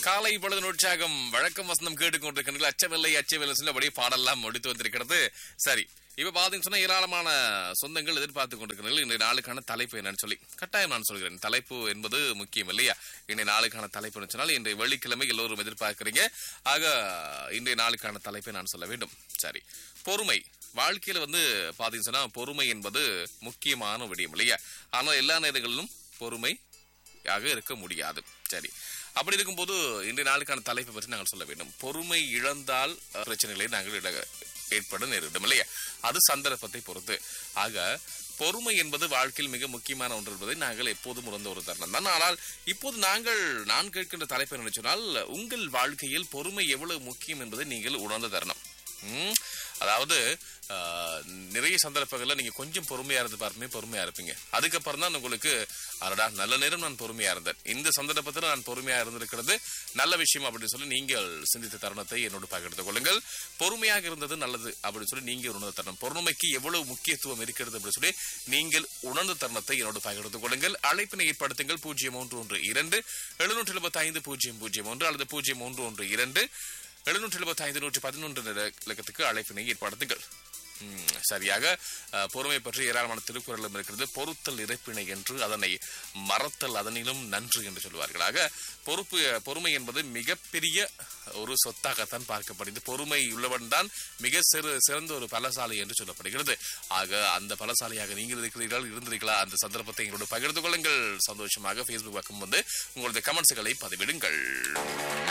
காலை பொழுது உற்சாகம் வழக்கம் வசந்தம் கேட்டுக்கொண்டிருக்கிறீர்கள் அச்சமில்லை அச்சமில்லை சொல்லபடி பாடலாம் முடித்து வந்திருக்கிறது சரி இப்ப பாத்தீங்கன்னு சொன்னா ஏராளமான சொந்தங்கள் எதிர்பார்த்து கொண்டிருக்கிறீர்கள் இன்றைய நாளுக்கான தலைப்பு என்னன்னு சொல்லி கட்டாயம் நான் சொல்கிறேன் தலைப்பு என்பது முக்கியம் இல்லையா இன்றைய நாளுக்கான தலைப்பு சொன்னால் இன்றைய வெள்ளிக்கிழமை எல்லோரும் எதிர்பார்க்கிறீங்க ஆக இன்றைய நாளுக்கான தலைப்பை நான் சொல்ல வேண்டும் சரி பொறுமை வாழ்க்கையில வந்து பாத்தீங்கன்னு சொன்னா பொறுமை என்பது முக்கியமான விடயம் இல்லையா ஆனால் எல்லா நேரங்களிலும் பொறுமை யாக இருக்க முடியாது சரி அப்படி இருக்கும்போது இன்றைய நாளுக்கான தலைப்பை பற்றி நாங்கள் சொல்ல வேண்டும் பொறுமை இழந்தால் அஹ், பிரச்சனைகளை நாங்கள் இட- ஏற்பட நேரிடும் இல்லையா அது சந்தர்ப்பத்தை பொறுத்து ஆக பொறுமை என்பது வாழ்க்கையில் மிக முக்கியமான ஒன்று என்பதை நாங்கள் எப்போதும் உணர்ந்த ஒரு தருணம் தான் ஆனால் இப்போது நாங்கள் நான் கேட்கின்ற தலைப்பை என்ன சொன்னால் உங்கள் வாழ்க்கையில் பொறுமை எவ்வளவு முக்கியம் என்பதை நீங்கள் உணர்ந்த தருணம் ம், அதாவது ஆஹ், நிறைய சந்தர்ப்பங்கள்ல நீங்க கொஞ்சம் பொறுமையா இருந்து பாருமே பொறுமையா இருப்பீங்க அதுக்கப்புறம் தான் உங்களுக்கு அடடா நல்ல நேரம் நான் பொறுமையா இருந்தேன் இந்த சந்தர்ப்பத்தில் நான் பொறுமையா இருந்திருக்கிறது நல்ல விஷயம் அப்படின்னு சொல்லி நீங்கள் சிந்தித்த தருணத்தை என்னோடு பகிர்ந்து கொள்ளுங்கள் பொறுமையாக இருந்தது நல்லது அப்படின்னு சொல்லி நீங்க உணர்ந்த தருணம் பொறுமைக்கு எவ்வளவு முக்கியத்துவம் இருக்கிறது அப்படின்னு சொல்லி நீங்கள் உணர்ந்த தருணத்தை என்னோடு பகிர்ந்து கொள்ளுங்கள் அழைப்பினை ஏற்படுத்துங்கள் பூஜ்ஜியம் ஒன்று ஒன்று இரண்டு எழுநூற்றி எழுபத்தி ஐந்து பூஜ்ஜியம் பூஜ்ஜியம் ஒன்று அல்லது பூஜ்ஜியம் ஒன்று ஒன்று இரண்டு எழுநூற்றி எழுபத்தி ஐந்து நூற்றி பதினொன்று இலக்கத்துக்கு அழைப்பினை ஏற்படுத்துங்கள் ம், சரியாக அஹ், பொறுமை பற்றி ஏராளமான திருக்குறளும் இருக்கிறது பொறுத்தல் இறைப்பினை என்று அதனை மறத்தல் அதனிலும் நன்று என்று சொல்வார்கள் ஆக பொறுப்பு பொறுமை என்பது மிகப்பெரிய ஒரு சொத்தாகத்தான் பார்க்கப்படுகிறது பொறுமை உள்ளவன் தான் மிக சிறு சிறந்த ஒரு பலசாலி என்று சொல்லப்படுகிறது ஆக அந்த பலசாலியாக நீங்கள் இருக்கிறீர்கள் இருந்திருக்கலாம் அந்த சந்தர்ப்பத்தை எங்களோடு பகிர்ந்து கொள்ளுங்கள் சந்தோஷமாக ஃபேஸ்புக் பக்கம் வந்து உங்களது கமெண்ட்ஸ்களை பதிவிடுங்கள்